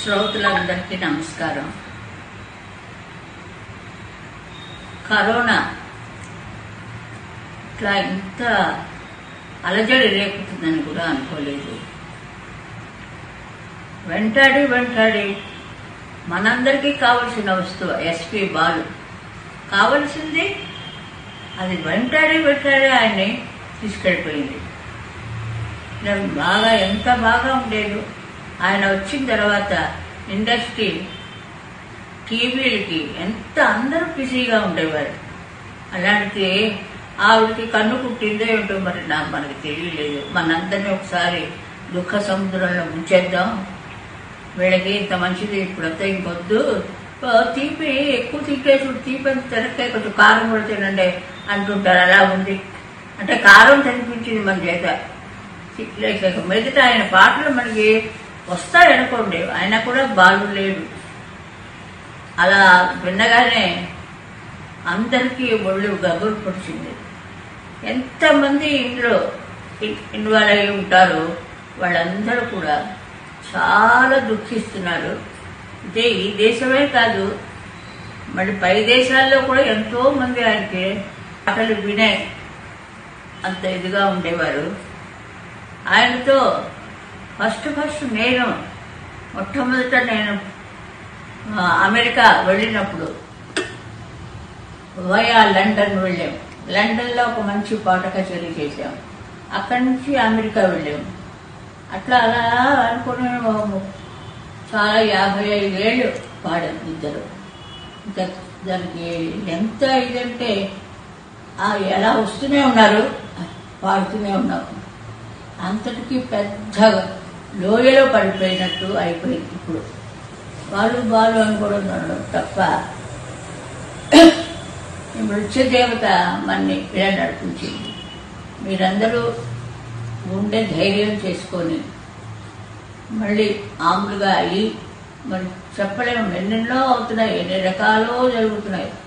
శ్రోతలందరికీ నమస్కారం కరోనా ఇట్లా ఇంత అలజడి రేపుతుందని కూడా అనుకోలేదు వెంటాడి వెంటాడి మనందరికీ కావలసిన వస్తువు ఎస్పి బాలు కావలసింది అది వెంటాడి వెంటాడి ఆయన్ని తీసుకెళ్ళిపోయింది నేను బాగా ఎంత బాగా ఉండేది ఆయన వచ్చిన తర్వాత ఇండస్ట్రీ టీవీలకి ఎంత అందరూ బిజీగా ఉండేవారు అలాంటిది ఆవిడకి కన్ను పుట్టిందో ఏంటో మరి నాకు మనకి తెలియలేదు మనందరినీ ఒకసారి దుఃఖ సముద్రంలో ముంచేద్దాం వీళ్ళకి ఇంత మంచిది ఇప్పుడంతా ఇంకొద్దు ఓ, తీపి ఎక్కువ తింటేసుడు తీపి అంత తినకాయ కొంచెం కారం కూడా తినండి అంటుంటారు అలా ఉంది అంటే కారం తినిపించింది మన చేత లేక మిగతా ఆయన పాటలు మనకి వస్తాయి అనుకోండి ఆయన కూడా బాలు లేడు అలా విన్నగానే అందరికీ ఒళ్ళు గగురు పొడిచింది ఎంతమంది ఇందులో ఇన్- ఇన్వాల్వ్ అయి ఉంటారో వాళ్ళందరూ కూడా చాలా దుఃఖిస్తున్నారు ఇదే ఈ దేశమే కాదు మళ్ళీ పై దేశాల్లో కూడా ఎంతో మంది ఆయనకి పాటలు వినే అంత ఇదిగా ఉండేవారు ఆయనతో ఫస్ట్ ఫస్ట్ నేను మొట్టమొదట నేను ఆ, అమెరికా వెళ్ళినప్పుడు వయా లండన్ వెళ్ళాం లండన్లో ఒక మంచి పాట కచేరీ చేశాం అక్కడి నుంచి అమెరికా వెళ్ళాం అట్లా అలా అనుకుని చాలా యాభై ఐదేళ్ళు పాడాం ఇద్దరు ఇంకా దానికి ఎంత ఇదంటే ఆ ఎలా వస్తూనే ఉన్నారు పాడుతూనే ఉన్నాం అంతటికి పెద్ద లోయలో పడిపోయినట్టు అయిపోయింది ఇప్పుడు వాళ్ళు బాలు అని కూడా ఉండడం తప్ప ఈ మృత్యు దేవత మన్ని ఇలా నడిపించింది మీరందరూ గుండె ధైర్యం చేసుకొని మళ్ళీ మామూలుగా అయ్యి మరి చెప్పలేము ఎన్నెన్నో అవుతున్నాయి ఎన్ని రకాలో జరుగుతున్నాయి